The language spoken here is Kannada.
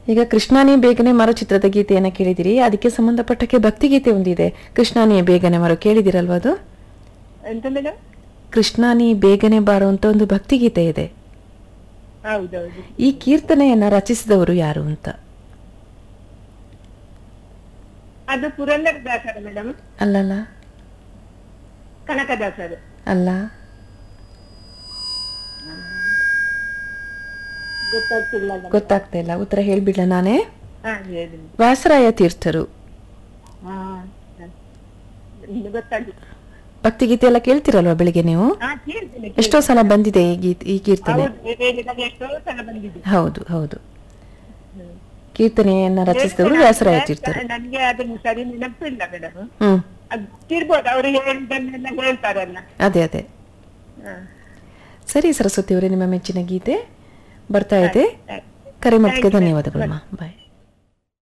ಈಗ ಕೃಷ್ಣಾನಿ ಬೇಗನೆ ಮರೋ ಚಿತ್ರದ ಗೀತೆಯನ್ನ ಕೇಳಿದಿರಿ ಅದಕ್ಕೆ ಸಂಬಂಧಪಟ್ಟಕ್ಕೆ ಭಕ್ತಿಗೀತೆ ಒಂದಿದೆ ಕೃಷ್ಣಾನಿ ಬೇಗನೆ ಮರೋ ಕೇಳಿದಿರಲ್ವಾ ಅದು ಎಂತ ಮೇಡಮ್ ಕೃಷ್ಣಾನಿ ಬೇಗನೆ ಬಾರೋ ಅಂತ ಒಂದು ಭಕ್ತಿಗೀತೆ ಇದೆ ಹೌದೌದು ಈ ಕೀರ್ತನೆಯನ್ನ ರಚಿಸಿದವರು ಯಾರು ಅಂತ ಅದು ಪುರಂದರ ದಾಸರು ಮೇಡಮ್ ಅಲ್ಲಲ್ಲ ಕನಕದಾಸರು ಅಲ್ಲ ಗೊತ್ತಾಗ್ತಿಲ್ಲ ಗೊತ್ತಾಗ್ತಾ ಇಲ್ಲ ಉತ್ತರ ಹೇಳ್ಬಿಡ್ಲ ನಾನೇ ಹಾ ಹೇಳಿ ವ್ಯಾಸರಾಯ ತೀರ್ಥರು ಹಾ ಇನ್ನು ಗೊತ್ತಾಗ್ಲಿ ಭಕ್ತಿಗೀತೆ ಎಲ್ಲ ಕೇಳ್ತಿರಲ್ವಾ ಬೆಳಿಗ್ಗೆ ನೀವು ಹಾ ಕೇಳ್ತೀನಿ ಎಷ್ಟೋ ಸಲ ಬಂದಿದೆ ಈ ಗೀತ್ ಈ ಕೀರ್ತನೆ ಹೌದು ರೇಡಿಯೋದಲ್ಲಿ ಎಷ್ಟೋ ಸಲ ಬಂದಿದೆ ಹೌದು ಹೌದು ಕೀರ್ತನೆಯನ್ನ ರಚಿಸಿದವರು ವ್ಯಾಸರಾಯ ತೀರ್ಥರು ನನ್ಗೆ ಅದನ್ನು ಸರಿ ನೆನಪಿಲ್ಲ ಮೇಡಮ್ ಹ್ಮ್ ಅದಿರ್ಬೋದು ಅವ್ರು ಹೇಳಿದ್ದನ್ನೆಲ್ಲ ಹೇಳ್ತಾರಲ್ಲ ಅದೇ ಅದೇ ಹಾ. ಸರಿ ಸರಸ್ವತಿ ಅವರೇ ನಿಮ್ಮ ಮೆಚ್ಚಿನ ಗೀತೆ ಬರ್ತಾ ಇದೆ ಆಯ್ತು. ಕರೆ ಮಾಡಿಕೆ ಧನ್ಯವಾದಗಳು ಬಾಯ್